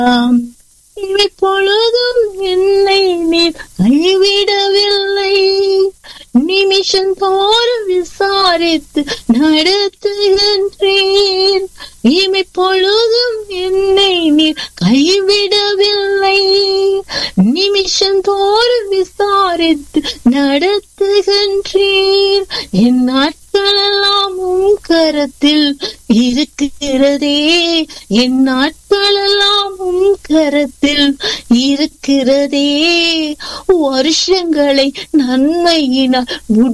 இப்பொழுதும் என்னை நீர் கைவிடவில்லை நிமிஷம் தோறும் விசாரித்து நடத்துகின்றேன் இமைப்பொழுதும் என்னை நீர் கைவிடவில்லை நிமிஷம் தோறும் விசாரித்து நடத்துகின்றேன் என் நாட்களெல்லாம் உன் கரத்தில் இருக்கிறதே என் நாட்களெல்லாம் உன் கரத்தில் இருக்கிறதே வருஷங்களை நன்மையினால்